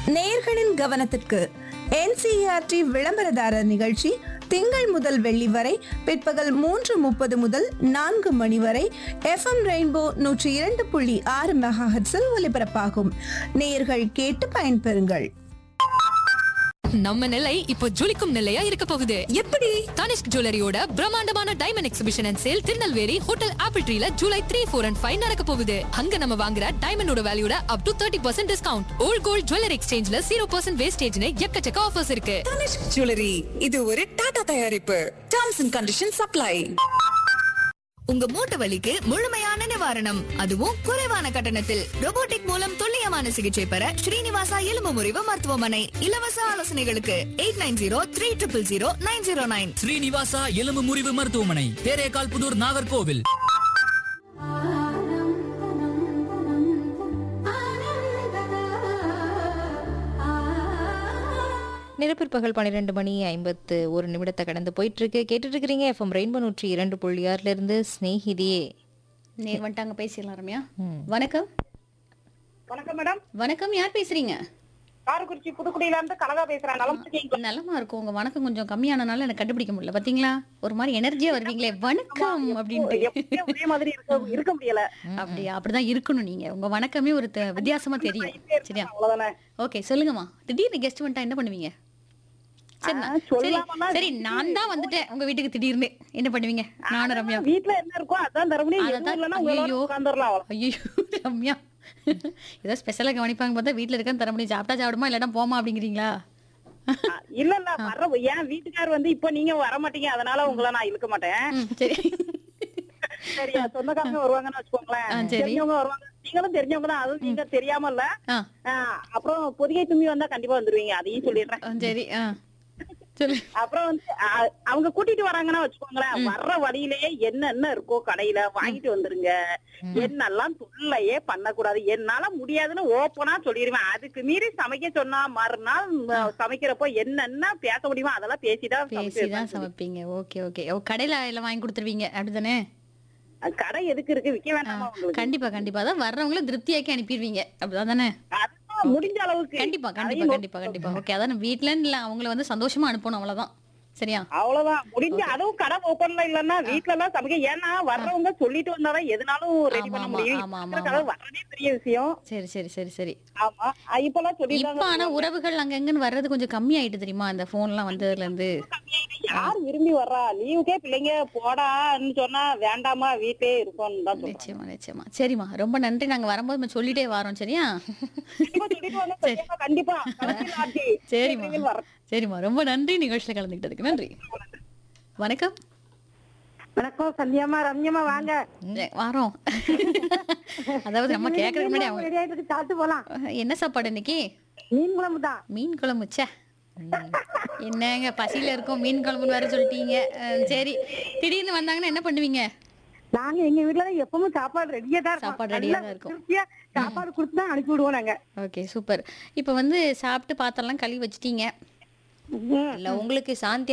நேயர்களின் கவனத்திற்கு என்சிஆர்டி விளம்பரதாரர் நிகழ்ச்சி திங்கள் முதல் வெள்ளி வரை பிற்பகல் மூன்று முப்பது முதல் நான்கு மணி வரை எஃப்எம் ரெயின்போ நூற்றி இரண்டு புள்ளி ஆறு மெகாஹெட்ஸில் ஒலிபரப்பாகும் நேயர்கள் கேட்டு பயன்பெறுங்கள் நம்ம நிலை இப்போ ஜொலிக்கும் நிலையா இருக்க போகுது எப்படி தனிஷ்க் ஜுவல்லரியோட பிரம்மாண்டமான diamond exhibition and sale Tirunelveli hotel apple ட்ரீல July three four and five நடக்க போகுது அங்க நம்ம வாங்குற டைமண்டோட வேல்யூட up to thirty percent discount old gold jewellery எக்ஸ்சேஞ்ச்ல ஜீரோ பர்சன்ட் வேஸ்டேஜ்னு எக்கச்சக்க ஆஃபர்ஸ் இருக்கு தனிஷ்க் ஜுவல்லரி இது ஒரு டாடா தயாரிப்பு டேர்ம்ஸ் அண்ட் கண்டிஷன் சப்ளை உங்க மூட்டு வலிக்கு முழுமையான நிவாரணம் அதுவும் குறைவான கட்டணத்தில் robotic மூலம் துல்லியமான சிகிச்சை பெற ஸ்ரீனிவாசா எலும்பு முறிவு மருத்துவமனை இலவச ஆலோசனைகளுக்கு eight nine zero three triple zero nine zero nine Srinivasa எலும்பு முறிவு மருத்துவமனை தேரேகால் புதூர் நாகர்கோவில் நிலப்பிற்பகல் பன்னிரெண்டு மணி ஐம்பத்து ஒரு நிமிடத்தை கடந்து போயிட்டு இருக்கு கேட்டுட்டு இருக்கிறீங்க எஃப்எம் ரெயின்போ நூற்றி இரண்டு புள்ளி ஆறுல இருந்து ஸ்நேகிதியே நேர் வந்துட்டாங்க பேசிடலாம் ரம்யா வணக்கம் வணக்கம் மேடம் வணக்கம் யார் பேசுறீங்க காரக்குறிச்சி புதுக்குடியில இருந்து கனகா பேசுறேன் நலம் இருக்கீங்களா நலமா இருக்கும் உங்க வணக்கம் கொஞ்சம் கம்மியானனால எனக்கு கண்டுபிடிக்க முடியல பாத்தீங்களா ஒரு மாதிரி எனர்ஜியா வருவீங்களே வணக்கம் அப்படின்ட்டு எப்பயும் ஒரே மாதிரி இருக்க இருக்க முடியல அப்படியா அப்படிதான் இருக்கணும் நீங்க உங்க வணக்கமே ஒரு த- வித்தியாசமா தெரியும் சரியா அவ்வளவுதானே ஓகே சொல்லுங்கம்மா திடீர்னு கெஸ்ட் வந்துட்டா என்ன பண்ணுவீங்க சரி நான்- ஆ, சரி சொல்லாமலாம் சரி நான் தான் வந்துட்டேன் உங்க வீட்டுக்கு திடீர்னு என்ன பண்ணுவீங்க நானும் ரம்யா வீட்டுல என்ன இருக்கோ அதான் தர முடியும் எதுவும் அதான் இல்லைன்னா உங்களோட ஐயோ உட்காந்துடலாம் அவ்வளவு ஐயோ ரம்யா ஏதோ ஸ்பெஷலா கவனிப்பாங்க பார்த்தா வீட்ல இருக்கான்னு தர முடியும் சாப்பிட்டா சாப்பிடுமா இல்லாட்டா போமா அப்படிங்கிறீங்களா ஆ, இல்ல இல்ல வர்ற ஏன் வீட்டுக்கார் வந்து இப்ப நீங்க வர மாட்டீங்க அதனால உங்களை நான் இழுக்க மாட்டேன் ம், சரி சரியா சொந்தக்காரங்க வருவாங்கன்னு வச்சுக்கோங்களேன் ஆ, சரி. தெரிஞ்சவங்க வருவாங்க நீங்களும் தெரிஞ்சவங்க தான் அதுவும் நீங்க தெரியாம இல்ல ஆ ஆ, அப்புறம் பொதிகை தும்பி வந்தா கண்டிப்பா வந்துருவீங்க அதையும் சொல்லிடுறேன் ஆ, சரி ஆ சொல்லு அப்புறம் வந்து அ- அவங்க கூட்டிட்டு வராங்கன்னா வச்சுக்கோங்களேன் வர்ற வழியிலேயே என்னென்ன இருக்கோ கடையில வாங்கிட்டு வந்துருங்க என்னெல்லாம் தொல்லையே பண்ணக்கூடாது என்னால முடியாதுன்னு ஓப்பனா சொல்லிடுவேன் அதுக்கு மீறி சமைக்க சொன்னா மறுநாள் ம- சமைக்கிறப்போ என்னென்ன பேச முடியுமோ அதெல்லாம் பேசிதான் பேசிதான் சமைப்பேன். சமைப்பீங்க ஓகே ஓகே ஓ கடையில எல்லாம் வாங்கி கொடுத்துருவீங்க அப்படிதானே கடை எதுக்கு இருக்கு விக்க வேண்டாமா உங்களுக்கு கண்டிப்பா கண்டிப்பா அதான் வர்றவங்கள திருப்தியாக்கி அனுப்பிடுவீங்க அப்படிதான் தானே அதுதான் முடிஞ்ச அளவுக்கு கண்டிப்பா கண்டிப்பா அதையும் கண்டிப்பா கண்டிப்பா ஓகே அதான் வீட்ல இல்ல அவங்கள வந்து சந்தோஷமா அனுப்பணும் அவ்வளவுதான் சரியா அவ்வளவுதான் முடிஞ்ச அதுவும் கடை ஓப்பன்ல இல்லன்னா வீட்ல எல்லாம் சமைக்க ஏன்னா வர்றவங்க சொல்லிட்டு வந்தாதான் எதுனாலும் ரெடி ஆமா, பண்ண ஆமா, முடியும் ஆமா, இப்ப ஆமா, கடை வர்றதே பெரிய விஷயம் சரி சரி சரி சரி ஆமா அஹ் இப்பெல்லாம் சொல்லிட்டாங்க இப்ப ஆனா உறவுகள் அங்க எங்கன்னு வர்றது கொஞ்சம் கம்மி ஆயிட்டு தெரியுமா அந்த போன் எல்லாம் வந்ததுல இருந்து யார் விரும்பி வர்றா லீவுக்கே பிள்ளைங்க போடான்னு சொன்னா வேண்டாமா வீட்டே இருக்கும்னு தான் சொல்றேன் நிச்சயமா நிச்சயமா சரிம்மா ரொம்ப நன்றி நாங்க வரும்போது நம்ம சொல்லிட்டே வரோம் சரியா கண்டிப்பா சொல்லிட்டு வாங்க பெரியம்மா, கண்டிப்பா கலந்து நாட்டி. சரிம்மா விரைவில் வரேன். சரிம்மா ரொம்ப நன்றி நிகழ்ச்சியில கலந்துக்கிட்டதுக்கு நன்றி வணக்கம் வணக்கம் சந்தியாமா ரம்யமா வாங்க ஏ, வாரோம் அதாவது நம்ம கேக்குறதுக்கு முன்னாடி அவங்க ரெடி ஆயிட்டு சாப்பிட்டு போலாம் என்ன சாப்பாடு இன்னைக்கு மீன் குழம்பு தான் மீன் குழம்பு ச்சே ம். என்னங்க பசியில இருக்கோம் மீன் குழம்புன்னு வேற சொல்லிட்டீங்க அஹ், சரி திடீர்னு வந்தாங்கன்னா என்ன பண்ணுவீங்க நாங்க எங்க வீட்டுல எப்பவும் சாப்பாடு ரெடியா தான் இருக்கும் சாப்பாடு ரெடியா தான் இருக்கும் திருப்தியா சாப்பாடு கொடுத்து தான் அனுப்பி விடுவோம் நாங்க ஓகே சூப்பர் இப்போ வந்து சாப்பிட்டு பாத்திரம்லாம் கழுவி வச்சிட்டீங்க ம். இல்ல உங்களுக்கு சாந்தி